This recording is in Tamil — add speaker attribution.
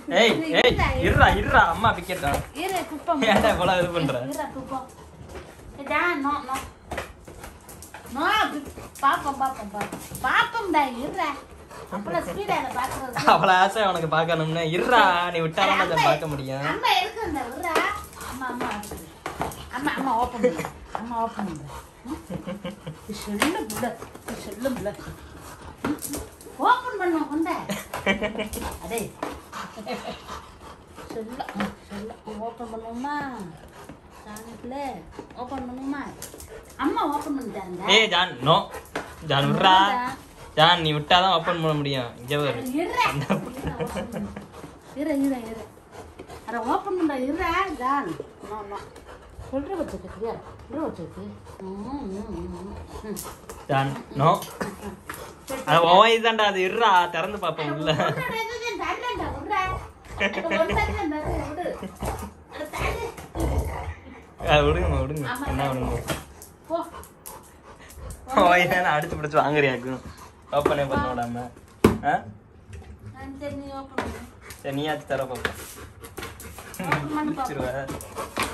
Speaker 1: ஏய் ஏய் இருடா இருடா அம்மா பிக்கெட்டா
Speaker 2: இரு குப்பம்
Speaker 1: ஏன்டா இவ்வளவு இது பண்ற
Speaker 2: இரு குப்பம் டா நோ நோ நோ பாப்போம் பாப்போம் பாப்போம் பாப்போம் டா இருடா அப்பலாம் ஸ்பீடா இத பாக்குறது
Speaker 1: அவ்வளவு ஆசை உனக்கு பார்க்கணும்னு இருடா நீ விட்டாதான் அதை பார்க்க முடியும்
Speaker 2: அம்மா இருக்கு இந்த விடுறா அம்மா அம்மா அம்மா அம்மா ஓப்பன் பண்ணு அம்மா ஓப்பன் பண்ணு சொல்லு புள்ள சொல்லு புள்ள ஓப்பன் பண்ண கொண்ட அடே சொல்ல சொல்ல ஓப்பன் பண்ணுவோமா சாணத்துல ஓப்பன் பண்ணுவோமா அம்மா ஓப்பன் பண்ணிட்டாங்க
Speaker 1: ஏய் ஜான் நோ ஜான் விட்றா ஜான் நீ விட்டாதான் ஓபன் பண்ண முடியும் இங்க பாரு
Speaker 2: இரு இரு இரு அட ஓப்பன் பண்ண இருடா ஜான் நோ நோ சொல்ற வச்சுக்கு சரியா சொல்ற வச்சுக்கு ம் ம் ம் ம்
Speaker 1: ஜான் நோ அது உன் இதுதான்டா அது இருடா திறந்து பாப்போம் உள்ள அது விடுங்க விடுங்க என்ன விடுங்க உன் இதை அடிச்சு பிடிச்சு வாங்குறியாக்கும் ஓப்பனே பண்ண விடாம ஆ சரி நீயாச்சும் தர பாப்போம் முடிச்சிருவ